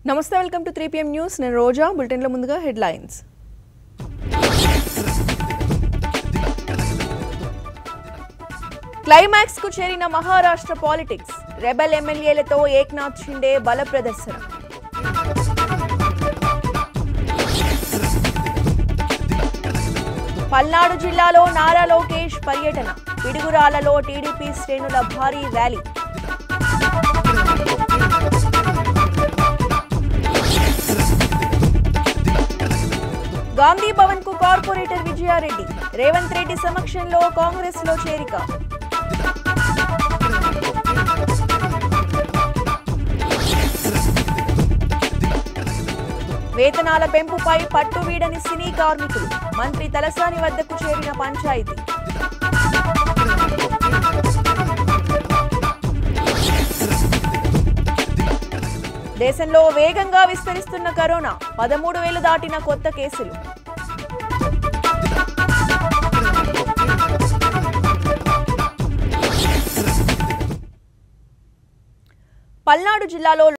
నమస్తే welcome to three PM news నేను రోజా బులెటిన్లో ముందుగా హెడ్లైన్స్ క్లైమాక్స్ కు చేరిన మహారాష్ట్ర పాలిటిక్స్ రెబల్ ఎమ్మెల్యేలతో ఏక్నాథ్ షిండే బల ప్రదర్శన పల్నాడు జిల్లాలో నారా లోకేష్ పర్యటన పిడుగురాలలో టీడీపీ శ్రేణుల భారీ ర్యాలీ గాంధీ భవన్ కు కార్పొరేటర్ విజయారెడ్డి రేవంత్ రెడ్డి సమక్షంలో కాంగ్రెస్ లో చేరిక వేతనాల పెంపుపై పట్టు వీడని సినీ కార్మికులు మంత్రి తలసాని వద్దకు చేరిన పంచాయతీ దేశంలో వేగంగా విస్తరిస్తున్న కరోనా పదమూడు వేలు దాటిన కొత్త కేసులు పల్నాడు జిల్లాలో